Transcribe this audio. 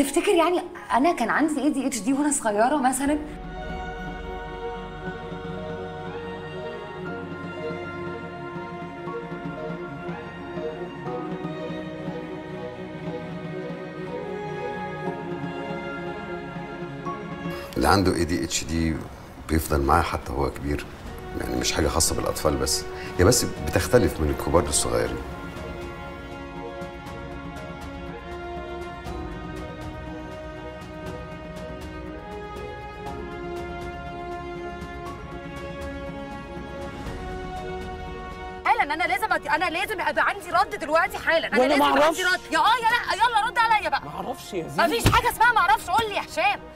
تفتكر يعني انا كان عندي اي دي اتش دي وانا صغيره مثلا اللي عنده اي دي اتش دي بيفضل معاه حتى هو كبير يعني مش حاجه خاصه بالاطفال بس هي بس بتختلف من الكبار للصغيرين حالا انا لازم أت... انا لازم ابقى عندي رد دلوقتي حالا انا وأنا لازم يبقى معرفش. عندي رد يا اه يا لا يلا رد عليا بقى معرفش يا زينب مفيش حاجه اسمها معرفش قول لي يا هشام